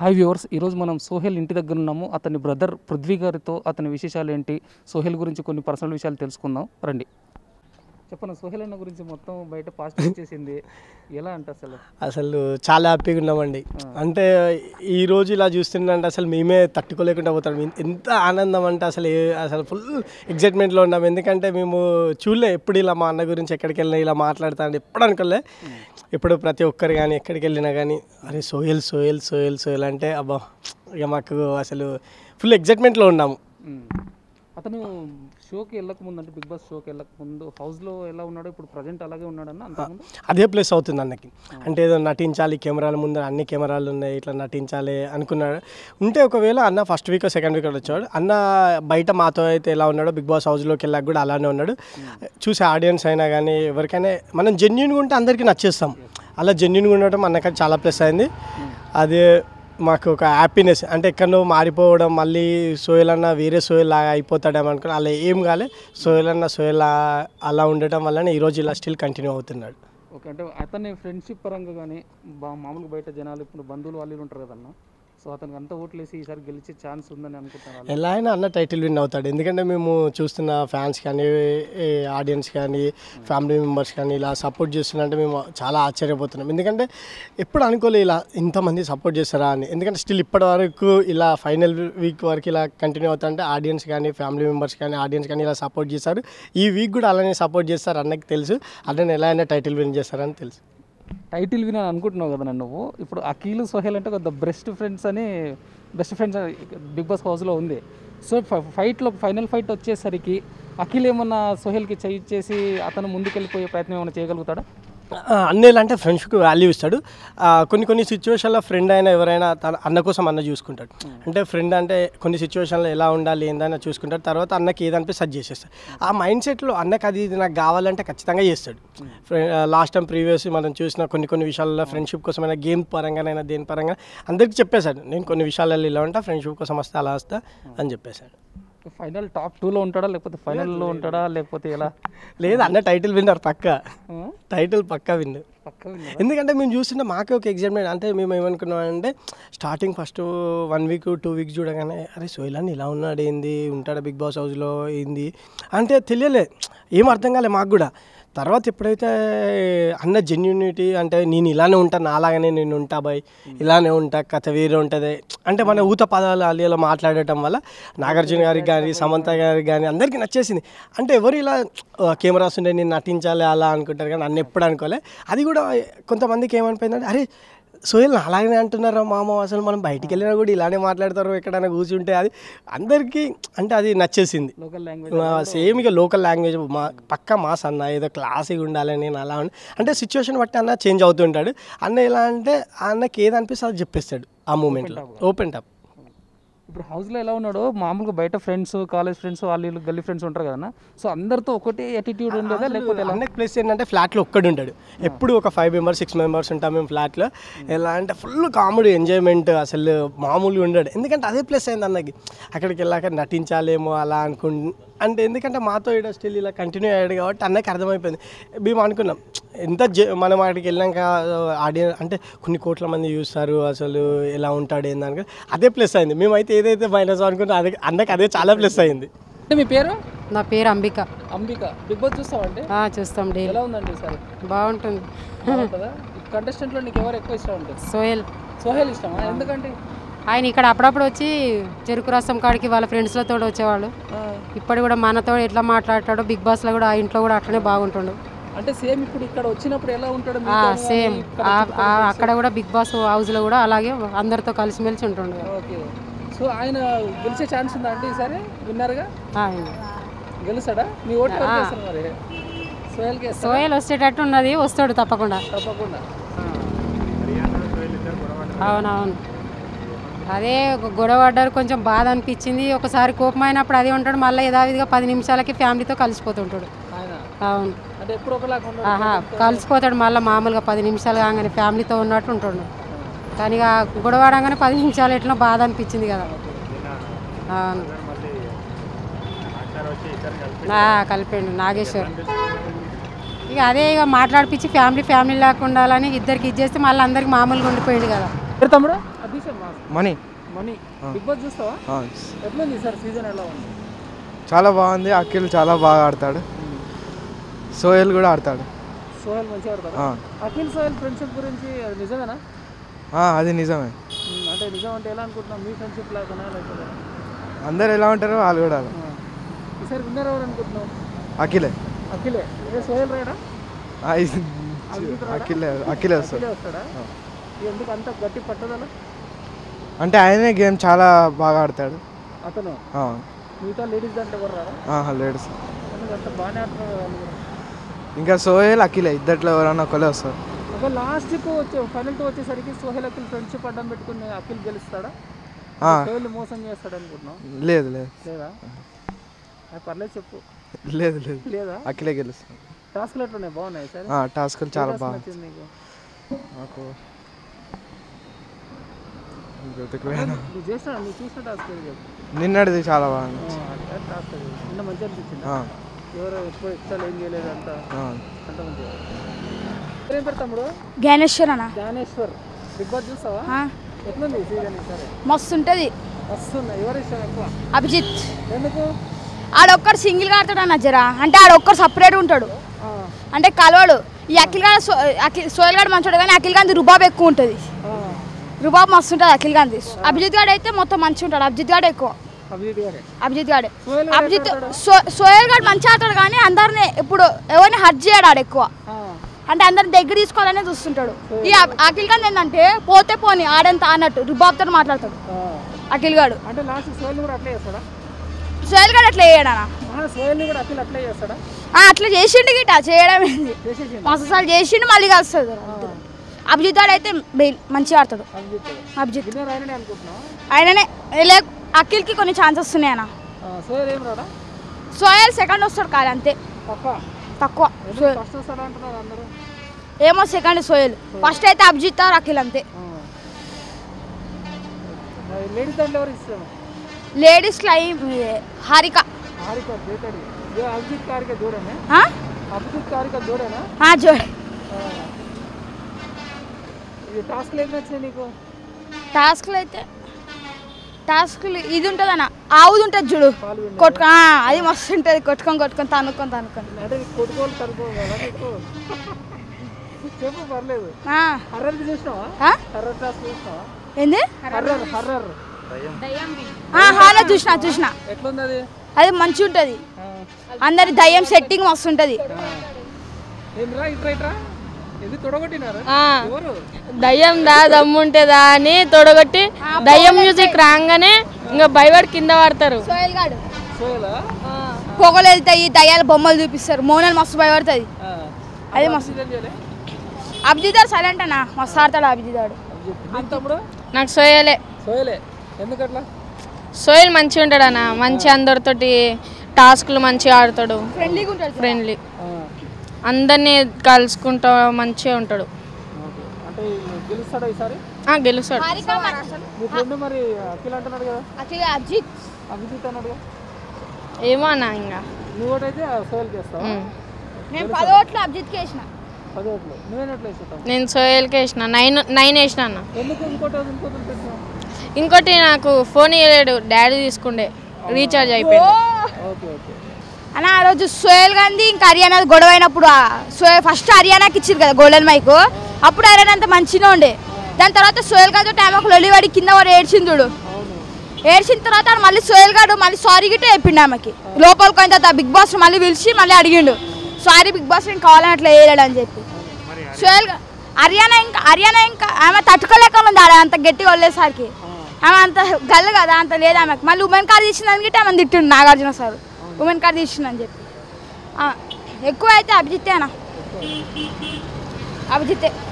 Hi viewers ఈరోజు మనం సోహెల్ ఇంటి దగ్గర ఉన్నాము అతని బ్రదర్ పృథ్వీ గారితో అతని విశేషాలు ఏంటి సోహెల్ గురించి కొన్ని పర్సనల్ విషయాలు తెలుసుకుందాం రండి చెప్పండి సోహెల్ అన్న గురించి మొత్తం బయట పాజిటివ్ వచ్చేసింది ఎలా అంటే అసలు అసలు చాలా హ్యాపీగా ఉన్నామండి అంటే ఈ రోజు ఇలా చూస్తుందంటే అసలు మేమే తట్టుకోలేకుండా పోతాం ఎన్- ఎంత ఆనందం అంటే అసలు ఏ- అసలు ఫుల్ ఎగ్జైట్మెంట్లో ఉన్నాం ఎందుకంటే మేము చూడలే ఎప్పుడు ఇలా మా అన్న గురించి ఎక్కడికి వెళ్ళినా ఇలా మాట్లాడతాను ఎప్పుడు అనుకోలే ఇప్పుడు ప్రతి ఒక్కరు కానీ ఎక్కడికి వెళ్ళినా కానీ అరే సోయల్ సోయల్ సోయల్ సోయల్ అంటే అబ్బా ఇక మాకు అసలు ఫుల్ ఎగ్జైట్మెంట్లో ఉన్నాము మ్మ్. అతను షోకి వెళ్ళక ముందు అంటే బిగ్ బాస్ షోకి వెళ్ళక ముందు హౌస్లో ఎలా ఉన్నాడో ఇప్పుడు ప్రజెంట్ అలాగే ఉన్నాడన్న అంతకుముందు అదే ప్లేస్ అవుతుంది అన్నకి అంటే ఏదో నటించాలి కెమెరాల ముందు అన్ని కెమెరాలు ఉన్నాయి ఇట్లా నటించాలి అనుకున్నాడు ఉంటే ఒకవేళ అన్న ఫస్ట్ వీక్ సెకండ్ వీక్ వచ్చాడు అన్న బయట మాతో అయితే ఎలా ఉన్నాడో బిగ్ బాస్ హౌస్లోకి వెళ్ళాక కూడా అలానే ఉన్నాడు చూసే ఆడియన్స్ అయినా కానీ ఎవరికైనా మనం జెన్యున్గా ఉంటే అందరికీ నచ్చేస్తాం అలా జెన్యున్గా ఉండటం అన్నకి చాలా ప్లస్ అయింది అదే మాకు ఒక హ్యాపీనెస్ అంటే ఎక్కడో మారిపోవడం మళ్ళీ సోయల్ అన్న వేరే సోయల్ లాగా అయిపోతాడేమో అనుకుని అలా ఏం కాలే సోయల్ అన్న సోయల్ లా- అలా ఉండటం వల్లనే ఈరోజు ఇలా స్టిల్ కంటిన్యూ అవుతున్నాడు ఓకే అంటే అతని ఫ్రెండ్షిప్ పరంగా కానీ బా మామూలుగా బయట జనాలు ఇప్పుడు బంధువులు వాళ్ళు వీళ్ళు ఉంటారు కదన్న సో అతనికి అంతా ఓట్లేసి ఈసారి గెలిచే ఛాన్స్ ఉందని అనుకుంటున్నారు ఎలా అయినా అన్న టైటిల్ విన్ అవుతాడు ఎందుకంటే మేము చూస్తున్న ఫ్యాన్స్ కానీ ఆడియన్స్ కానీ ఫ్యామిలీ మెంబర్స్ కానీ ఇలా సపోర్ట్ చేస్తున్నంటే మేము చాలా ఆశ్చర్యపోతున్నాం ఎందుకంటే ఎప్పుడు అనుకోలే ఇలా ఇంతమంది సపోర్ట్ చేస్తారా అని ఎందుకంటే స్టిల్ ఇప్పటి వరకు ఇలా ఫైనల్ వీక్ వరకు ఇలా కంటిన్యూ అవుతుంటే ఆడియన్స్ కానీ ఫ్యామిలీ మెంబర్స్ కానీ ఆడియన్స్ కానీ ఇలా సపోర్ట్ చేస్తారు ఈ వీక్ కూడా అలానే సపోర్ట్ చేస్తారు అన్నకి తెలుసు అన్నని ఎలా అయినా టైటిల్ విన్ చేస్తారని తెలుసు టైటిల్ విన్ అనుకుంటున్నావు కదా నువ్వు ఇప్పుడు అఖిల్ సోహెల్ అంటే కొద్ది బెస్ట్ ఫ్రెండ్స్ అని బెస్ట్ ఫ్రెండ్స్ బిగ్ బాస్ హౌస్లో ఉంది సో ఫైట్లో ఫైనల్ ఫైట్ వచ్చేసరికి అఖిల్ ఏమన్నా సోహెల్కి చేయి చేసి అతను ముందుకెళ్ళిపోయే ప్రయత్నం ఏమైనా చేయగలుగుతాడా ఆ, అన్నయ్యలు అంటే ఫ్రెండ్స్కి వాల్యూ ఇస్తాడు ఆ, కొన్ని కొన్ని సిచ్యువేషన్లో ఫ్రెండ్ అయినా ఎవరైనా తన అన్న కోసం అన్న చూసుకుంటాడు అంటే ఫ్రెండ్ అంటే కొన్ని సిచ్యువేషన్లో ఎలా ఉండాలి ఏందని చూసుకుంటాడు తర్వాత అన్నకి ఏదనిపి సజెస్ట్ చేస్తాడు ఆ మైండ్ సెట్లో అన్నకి అది ఇది నాకు కావాలంటే ఖచ్చితంగా చేస్తాడు లాస్ట్ టైం ప్రీవియస్ మనం చూసిన కొన్ని కొన్ని విషయాల్లో ఫ్రెండ్షిప్ కోసమైనా గేమ్ పరంగానైనా దేని పరంగా అందరికీ చెప్పేశాడు నేను కొన్ని విషయాలలో ఇలా ఉంటా ఫ్రెండ్షిప్ కోసం వస్తే అలా వస్తా అని చెప్పేశాడు ఫైనల్ టాప్ టూలో ఉంటాడా లేకపోతే ఫైనల్లో ఉంటాడా లేకపోతే ఎలా లేదు అన్న టైటిల్ విన్నర్ పక్క ఆ? టైటిల్ పక్క విన్ పక్క విన్నారా? ఎందుకంటే మేము చూస్తుంటే మాకే ఒక ఎగ్జైట్మెంట్ అంటే మేము ఏమనుకున్నాం అంటే starting first one week two weeks చూడగానే అరే సోయిలాన్ ఇలా ఉన్నాడు ఏంది ఉంటాడా బిగ్ బాస్ హౌస్లో ఏంది అంటే తెలియలే ఏం అర్థం కాలే మాకు కూడా తర్వాత ఎప్పుడైతే అన్న జెన్యూనిటీ అంటే నేను ఇలానే ఉంటా నాలాగానే నేను ఉంటా బాయ్ ఇలానే ఉంటా కథ వేరే ఉంటుంది అంటే మన ఊత పదాలు అలీలో మాట్లాడటం వల్ల నాగార్జున గారికి కానీ సమంత గారికి కానీ అందరికీ నచ్చేసింది అంటే ఎవరు ఇలా కెమెరాస్ ఉండే నేను నటించాలి అలా అనుకుంటారు కానీ నన్ను ఎప్పుడు అనుకోలే అది కూడా కొంతమందికి ఏమనిపోయిందంటే అరే సోయల్ అలాగనే అంటున్నారా మామ అసలు మనం బయటికి వెళ్ళినా కూడా ఇలానే మాట్లాడతారు ఎక్కడైనా కూర్చుంటే అది అందరికీ అంటే అది నచ్చేసింది లోకల్ లాంగ్వేజ్ సేమ్ ఇక లోకల్ లాంగ్వేజ్ మా పక్క మాస్ అన్న ఏదో క్లాసిక్ ఉండాలి నేను అలా ఉండి అంటే సిచ్యువేషన్ బట్టి అన్న చేంజ్ అవుతుంటాడు అన్న ఎలా అంటే ఆ అన్నకి ఏది అనిపిస్తే అది చెప్పేస్తాడు ఆ మూమెంట్లో ఓపెన్ టాప్ ఇప్పుడు హౌస్లో ఎలా ఉన్నాడో మామూలుగా బయట ఫ్రెండ్స్ కాలేజ్ ఫ్రెండ్స్ వాళ్ళు వీళ్ళు గల్లీ ఫ్రెండ్స్ ఉంటారు కదా సో అందరితో ఒకటే యాటిట్యూడ్ ఉండేదా లేకపోతే ఎలా అన్నకి ప్లేస్ ఏంటంటే ఫ్లాట్లో ఒక్కడు ఉంటాడు ఎప్పుడు ఒక ఫైవ్ మెంబర్స్ సిక్స్ మెంబర్స్ ఉంటాం మేము ఫ్లాట్లో ఎలా అంటే ఫుల్ కామెడీ ఎంజాయ్మెంట్ అసలు మామూలుగా ఉండడు ఎందుకంటే అదే ప్లేస్ అయింది అన్నకి అక్కడికి వెళ్ళాక నటించాలేమో అలా అనుకు అంటే ఎందుకంటే మాతో ఇక్కడ స్టిల్ ఇలా కంటిన్యూ అయ్యాడు కాబట్టి అన్నకి అర్థమైపోయింది మేము అనుకున్నాం ఎంత జ మనం అక్కడికి వెళ్ళాక ఆడియన్స్ అంటే కొన్ని కోట్ల మంది చూస్తారు అసలు ఎలా ఉంటాడు ఏందని అదే ప్లస్ అయింది మేమైతే ఏదైతే మైనస్ అనుకున్నా అదే అన్నకి అదే చాలా ప్లస్ అయింది అంటే మీ పేరు నా పేరు అంబిక అంబిక బిగ్ బాస్ చూస్తావంటే ఆ, చూస్తాం డైలీ ఎలా ఉందండి సార్ బాగుంటుంది బాగుంటుందా కంటెస్టెంట్లో నీకు ఎవరు ఎక్కువ ఇష్టం ఉంటుంది సోయల్ సోహెల్ ఇష్టమా ఎందుకంటే ఆయన ఇక్కడ అప్పుడప్పుడు వచ్చి చెరుకు రసం కాడికి వాళ్ళ ఫ్రెండ్స్లతో వచ్చేవాళ్ళు ఇప్పుడు కూడా మనతో ఎట్లా మాట్లాడతాడో బిగ్ బాస్లో కూడా ఆ ఇంట్లో కూడా అట్లనే బాగుంటుండు అంటే సేమ్ ఇప్పుడు ఇక్కడ వచ్చినప్పుడు ఎలా ఉంటాడు ఆ, సేమ్ ఆ- ఆ- అక్కడ కూడా బిగ్ బాస్ హౌస్లో కూడా అలాగే అందరితో కలిసిమెలిసి ఉంటుండు ఓకే సో ఆయన గెలిచే ఛాన్స్ ఉందా అంటే ఈసారి విన్నారుగా ఆయన గెలుస్తాడా మీ ఓటు ఎవరికి వేస్తారు మరి సోహెల్కి వేస్తారా? సోయల్ వచ్చేటట్టు ఉన్నది వస్తాడు తప్పకుండా తప్పకుండా అవునవును అదే ఒక గొడవ పడ్డారు కొంచెం బాధ అనిపించింది ఒకసారి కోపం అయినప్పుడు అదే ఉంటాడు మళ్ళీ యథావిధిగా పది నిమిషాలకి ఫ్యామిలీతో కలిసిపోతుంటాడు ఆయన అవును అంటే ఎప్పుడు ఒకలాగా ఉండడు ఆహా కలిసిపోతాడు మళ్ళీ మామూలుగా పది నిమిషాలు కాగానే ఫ్యామిలీతో ఉన్నట్టు ఉంటుండు కానీ ఇక గొడవ ఆడంగానే పది నిమిషాలు ఎట్లా బాధ అనిపించింది కదా అవును ఆ, కలిపిండు నాగేశ్వర్ ఇక అదే ఇక మాట్లాడిపించి ఫ్యామిలీ ఫ్యామిలీ లేకుండా ఉండాలని ఇద్దరికి ఇచ్చేస్తే మళ్ళీ అందరికి మామూలుగా ఉండిపోయింది కదా పేరు తమ్ముడు అభి మనీషా మా మనీ మనీ బిగ్ బాస్ చూస్తావా ఆ, ఎట్లుంది సార్ సీజన్ ఎలా ఉంది చాలా బాగుంది అఖిల్ చాలా బాగా ఆడతాడు సోహెల్ కూడా ఆడతాడు సోహెల్ మంచిగా ఆడతారు ఆ, అఖిల్ సోహెల్ ఫ్రెండ్షిప్ గురించి అది నిజమేనా ఆ, అది నిజమే ఉమ్, అంటే నిజం అంటే ఎలా అనుకుంటున్నాం మీ ఫ్రెండ్షిప్ లాగానా లేకపోతే అందరు ఎలా ఉంటారో వాళ్ళు కూడా అలా. ఆ. ఈసారి విన్నర్ ఎవరు అనుకుంటున్నావు అఖిలే అఖిలే ఏ సోహెల్ రాయడా ఆ, ఇది- అఖిలే అఖిలే వస్తాడు అఖిలే వస్తాడా ఎందుకు అంత గట్టి పట్టదల అంటే ఆయనే గేమ్ చాలా బాగా ఆడతాడు అతను ఆ, మిగతా లేడీస్ దాంట్లో ఎవరు రారా ఆ, లేడీస్ ఎందుకు అంత బాగానే ఆడుతున్నారు కదా వాళ్ళు కూడా. ఇంకా సోహెల్ అఖిలే ఇద్దట్లో ఎవరైనా ఒకరే వస్తారు ఒక లాస్ట్కు వచ్చే ఫైనల్ టు వచ్చేసరికి సోహెల్ అఖిల్ ఫ్రెండ్షిప్ అడ్డం పెట్టుకుని అఖిల్ గెలుస్తాడా ఆ, సోహెల్ మోసం చేస్తాడు అనుకుంటున్నావు లేదు లేదు లేదా ఆ, పర్లేదు చెప్పు లేదు లేదు లేదా అఖిలే గెలుస్తాడు టాస్క్లు ఎట్లున్నాయి బాగున్నాయి సరే ఆ, టాస్కులు చాలా బాగా నచ్చింది నీకు నాకు గుర్తుకుపోయాను. నువ్వు చేసిన నువ్వు చూసిన టాస్క్ ఏది చెప్పు నిన్నటిది చాలా బాగుంది ఆ, అది టాస్క్ అది నిన్న మంచిగా అనిపించింది ఆ, ఎవరు ఎక్కువ ఎక్స్ట్రా ఏం చేయలేదు అంత ఆ. అంత మంచిగా ఏం పెడతాముడు జ్ఞానేశ్వర్ అన్న జ్ఞానేశ్వర్ బిగ్ బాస్ చూస్తావా ఆ, ఎట్లుంది సీజన్ సరే మస్తు ఉంటుంది వస్తుంది ఎవరు ఇష్టం ఎక్కువ అభిజిత్ ఎందుకు ఆడొక్కడు సింగిల్గా ఆడతాడు అన్న జరా అంటే ఆడొక్కడు సపరేట్ ఉంటాడు ఆ, అంటే కలవాడు ఈ అఖిల్ గారు సో అఖిల్ సోయల్ గారు మంచోడు కానీ అఖిల్ గాంధీ రుబాబ్ ఎక్కువ ఉంటుంది ఆ, రుబాబ్ మస్తు ఉంటుంది అఖిల్ గాంధీ అభిజిత్ గాడు అయితే మొత్తం మంచిగా ఉంటాడు అభిజిత్ గాడు ఎక్కువ అభిజిత్ గారే అభిజిత్ గాడే సోహెల్ గాడు అభిజిత్ ఎట్లా ఆడతాడు? సో సోయల్ గాడు మంచిగా ఆడతాడు కానీ అందరిని ఇప్పుడు ఎవరిని హర్ట్ చేయడు ఆడు ఎక్కువ ఆ, అంటే అందరిని దగ్గర తీసుకోవాలనే చూస్తుంటాడు ఈ అ- అఖిల్ గాంధీ ఏంటంటే పోతే పోని ఆడంత అన్నట్టు రుబాబ్తో మాట్లాడతాడు ఆ. అఖిల్ గాడు అంటే లాస్ట్ సోహెల్ కూడా అట్లే చేస్తాడా సోయల్ గాడు అట్లా చేయడానా ఆ, సోహెల్ని కూడా అఖిల్ అట్లే చేస్తాడా ఆ, అట్లా చేసిండు గిట చేయడం ఏంది చేసేసి మస్తు సార్లు చేసిండు మళ్ళీ కలుస్తుంది అభిజిత్ గాడు అయితే బెయిల్ మంచిగా ఆడతాడు అభిజిత్ అభిజిత్ విన్నర్ ఆయననే అనుకుంటున్నావు ఆయననే లే అఖిల్కి కొన్ని ఛాన్సెస్ వస్తున్నాయి అన్న సోహెల్ ఏం రాడా సోయల్ సెకండ్ వస్తాడు కాదు అంతే పక్క తక్కువ ఎందుకు ఫస్ట్ వస్తాడా అంటున్నారు అందరూ ఏమో సెకండ్ సోయల్ ఫస్ట్ అయితే అభిజిత్ ఆర్ అఖిల్ అంతే లేడీస్ దాంట్లో ఎవరు ఇష్టం లేడీస్ లై హారిక హారిక జేతడి ఏ అభిజిత్ కారిక జోడేనా ఆ? అభిజిత్ కారిక జోడేనా ఆ, జో ఆ. ఇది టాస్క్లు ఏం నచ్చినాయి నీకు టాస్క్లు అయితే టాస్క్లు ఇది ఉంటుంది అన్న ఆవుది ఉంటుంది చూడు పాలు విన్నా కొట్టుకో ఆ, అది మస్తు ఉంటుంది కొట్టుకొని కొట్టుకొని తనుకొని తనుకొని అంటే నీకు కొట్టుకోవాలి కనుక్కోవాలి కదా నీకు చెప్పు పర్లేదు ఆ, హర్రర్ చూసినావా ఆ? హర్రర్ టాస్క్ చూసినావా ఏంది హర్రర్ హర్రర్ ఆ, హాలో చూసిన చూసిన ఎట్లుంది అది అది మంచిగా ఉంటుంది ఆ. అందరి దయ్యం సెట్టింగ్ మస్తు ఉంటుంది ఏందిరా ఇట్రా ఇట్రా ఇది తొడగొట్టినారా ఎవరు దయ్యం దా దమ్ముంటేదా అని తొడగొట్టి దయ్యం మ్యూజిక్ రాగానే ఇంకా భయపడి కింద పడతారు సోయల్ గాడు సోయలా పొగలు వెళ్తాయి దయ్యాల బొమ్మలు చూపిస్తారు మోనల్ మస్తు భయపడుతుంది అదే మస్తు సీజన్ చేయలే అభిజిత్ గారు సైలెంట్ అన్న మస్తు ఆడతాడు అభిజిత్ గారు నీకు తమ్ముడు నాకు సోయలే సోయలే ఎందుకట్లా సోయల్ మంచిగా ఉంటాడు అన్న మంచి అందరితోటి టాస్క్లు మంచిగా ఆడతాడు ఫ్రెండ్లీగా ఉంటాడు ఫ్రెండ్లీ ఆ, అందరినీ కలుసుకుంటా మంచిగా ఉంటాడు ఓకే అంటే గెలుస్తాడా ఈసారి ఆ, గెలుస్తాడు మీ ఫ్రెండ్ మరి అఖిల్ అంటున్నాడు కదా అఖిల్ అభిజిత్ అభిజిత్ అన్నాడు కదా ఏమో అన్న ఇంకా నువ్వు ఒకటైతే సోయల్ చేస్తావా ఉమ్. నేను పదోట్లు అభిజిత్కి వేసిన పదోట్లు నువ్వేనట్లు వేస్తావు నేను సోయల్కి వేసిన నైన్ నైన్ వేసిన అన్న ఎందుకు ఇంకోటి ఇంకోటి పెట్టినావు ఇంకోటి నాకు ఫోన్ ఇవ్వలేడు డాడీ తీసుకుండే రీఛార్జ్ అయిపోయింది ఓకే ఓకే అన్న ఆ రోజు సోయల్ గాంధీ ఇంకా హర్యానా గొడవ అయినప్పుడు ఆ సోయల్ ఫస్ట్ హర్యానాకి ఇచ్చారు కదా గోల్డెన్ మైక్ అప్పుడు హర్యానా అంత మంచిగా ఉండే దాని తర్వాత సోయల్ గారితో టైం ఒక లొలివాడి కింద వాడు ఏడ్చింది చూడు అవును ఏడ్చిన తర్వాత ఆడు మళ్ళీ సోయల్ గారు మళ్ళీ సారీ గిట్టే చెప్పిండు ఆమెకి లోపలికి పోయిన తర్వాత బిగ్ బాస్ మళ్ళీ పిలిచి మళ్ళీ అడిగిండు సారీ బిగ్ బాస్ నేను కావాలని అట్లా వేయలేడు అని చెప్పి సోయల్ గా- హర్యానా ఇంకా హర్యానా ఇంకా ఆమె తట్టుకోలేక ఉంది ఆడ అంత గట్టిగా వదిలేసరికి ఆమె అంత గల్లు కదా అంత లేదు ఆమెకు మళ్ళీ ఉమెన్ కార్ తీసిందని గిట్టే ఆమె తిట్టిండు నాగార్జున సార్ ఉమెన్ కార్ తీసిందని చెప్పి ఆ, ఎక్కువ అయితే అభిజిత్తే అన్న అభిజిత్తే